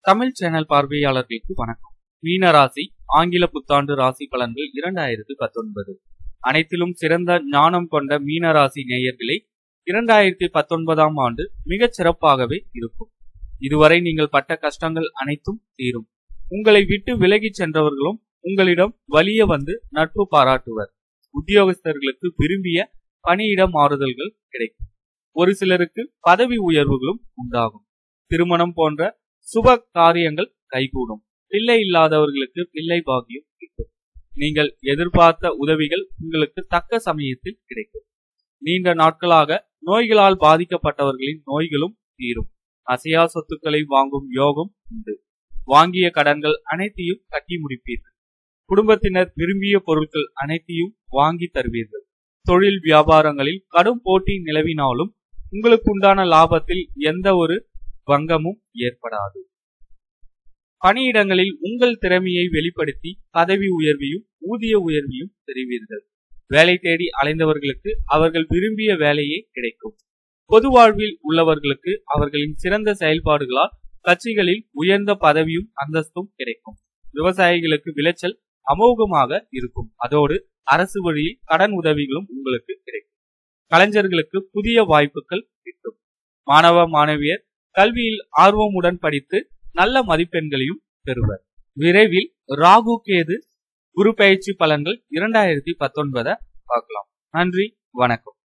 Tamil channel பார்வையாளர்களுக்கு வணக்கம் மீன ராசி ஆங்கில புத்தாண்டு ராசி பலன்கள் இரண்டாயிரத்து பத்தொன்பது அனைத்திலும் சிறந்த ஞானம் கொண்ட மீன ராசி நேயர்களே இரண்டாயிரத்தி பத்தொன்பதாம் ஆண்டு மிகச் சிறப்பாகவே இருக்கும் இதுவரை நீங்கள் பட்ட கஷ்டங்கள் அனைத்தும் தீரும் உங்களை விட்டு விலகிச் சென்றவர்களும் உங்களிடம் வலிய வந்து நட்பு பாராட்டுவர் உத்தியோகஸ்தர்களுக்கு விரும்பிய பணியிட மாறுதல்கள் கிடைக்கும் ஒரு சிலருக்கு பதவி உயர்வுகளும் உண்டாகும் திருமணம் போன்ற சுப காரியங்கள் கைகூடும் பிள்ளை இல்லாதவர்களுக்கு பிள்ளை பாக்கியம் கிட்டும் நீங்கள் எதிர்பார்த்த உதவிகள் உங்களுக்கு தக்க சமயத்தில் கிடைக்கும் நீண்ட நாட்களாக நோய்களால் பாதிக்கப்பட்டவர்களின் நோய்களும் தீரும் அசையா சொத்துக்களை வாங்கும் யோகம் உண்டு வாங்கிய கடன்கள் அனைத்தையும் கட்டி முடிப்பீர்கள் குடும்பத்தினர் விரும்பிய பொருட்கள் அனைத்தையும் வாங்கி தருவீர்கள் தொழில் வியாபாரங்களில் கடும் போட்டி நிலவினாலும் உங்களுக்கு உண்டான லாபத்தில் எந்த ஒரு பங்கமும் ஏற்படாது பணியிடங்களில் உங்கள் திறமையை வெளிப்படுத்தி பதவி உயர்வையும் ஊதிய உயர்வையும் பெறுவீர்கள் வேலை தேடி அலைந்தவர்களுக்கு அவர்கள் விரும்பிய வேலையே கிடைக்கும் பொது வாழ்வில் உள்ளவர்களுக்கு அவர்களின் சிறந்த செயல்பாடுகளால் கட்சிகளில் உயர்ந்த பதவியும் அந்தஸ்தும் கிடைக்கும் விவசாயிகளுக்கு விளைச்சல் அமோகமாக இருக்கும் அதோடு அரசு வழியில் கடன் உதவிகளும் உங்களுக்கு கிடைக்கும் கலைஞர்களுக்கு புதிய வாய்ப்புகள் கிட்டும் மாணவ மாணவியர் கல்வியில் ஆர்வமுடன் படித்து நல்ல மதிப்பெண்களையும் பெறுவர் விரைவில் ராகு கேது குரு பயிற்சி பலன்கள் இரண்டாயிரத்தி பத்தொன்பதை பார்க்கலாம் நன்றி வணக்கம்